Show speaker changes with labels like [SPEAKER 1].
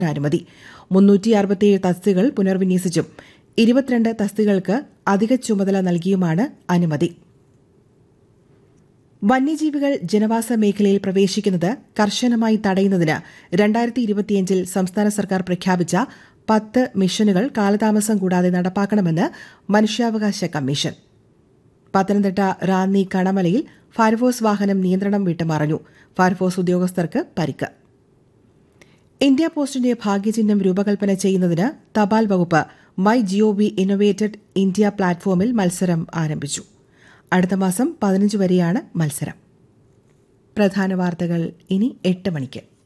[SPEAKER 1] അനുമതി മുന്നൂറ്റി അറുപത്തിയേഴ് തസ്തികകൾ പുനർവിന്യസിച്ചും ഇരുപത്തിരണ്ട് തസ്തികകൾക്ക് അധിക ചുമതല നൽകിയുമാണ് അനുമതി വന്യജീവികൾ ജനവാസ മേഖലയിൽ പ്രവേശിക്കുന്നത് കർശനമായി തടയുന്നതിന് രണ്ടായിരത്തി ഇരുപത്തിയഞ്ചിൽ സംസ്ഥാന സർക്കാർ പ്രഖ്യാപിച്ച പത്ത് മിഷനുകൾ കാലതാമസം കൂടാതെ നടപ്പാക്കണമെന്ന് മനുഷ്യാവകാശ കമ്മീഷൻ പത്തനംതിട്ട റാന്നി കണമലയിൽ ഫയർഫോഴ്സ് വാഹനം നിയന്ത്രണം വിട്ടുമറഞ്ഞു ഫയർഫോഴ്സ് ഉദ്യോഗസ്ഥർക്ക് പരിക്ക് ഇന്ത്യ പോസ്റ്റിന്റെ ഭാഗ്യചിഹ്നം രൂപകൽപ്പന ചെയ്യുന്നതിന് തപാൽ വകുപ്പ് മൈ ജിഒവി ഇന്നൊവേറ്റഡ് ഇന്ത്യ പ്ലാറ്റ്ഫോമിൽ മത്സരം ആരംഭിച്ചു അടുത്ത മാസം പതിനഞ്ച് വരെയാണ് മത്സരം പ്രധാന വാർത്തകൾ ഇനി എട്ട് മണിക്ക്